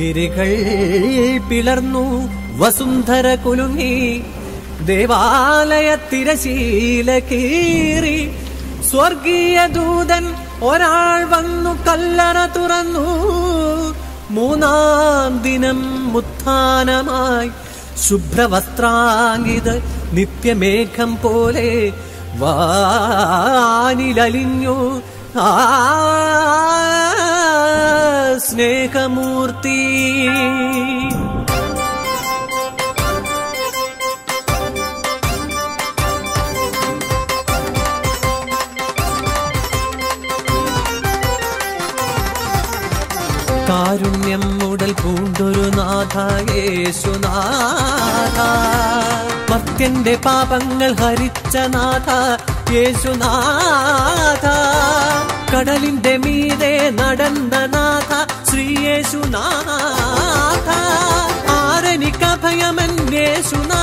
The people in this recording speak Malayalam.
ഗിരികൾ പിളർന്നു വസുന്ധര കുലുങ്ങി ദേവാലയ തിരശീല കീറി സ്വർഗീയ ദൂതൻ ഒരാൾ വന്നു കല്ലറ തുറന്നു മൂന്നാം ദിനം മുത്ഥാനമായി ശുഭ്രവസ്ത്രാങ്കിത നിത്യമേഘം പോലെ വാനിലലിഞ്ഞു ആ സ്നേഹമൂർത്തി കാരുണ്യം മുടൽ പൂണ്ടൊരു നാഥ യേശുനാഥ മർത്യന്റെ പാപങ്ങൾ ഹരിച്ച നാഥ യേശുനാഥ കടലിന്റെ മീതെ നടന്ന നാഥ ശ്രീ യേശുനാഥ ആരനിക്കഭയമൻ യേശുനാഥ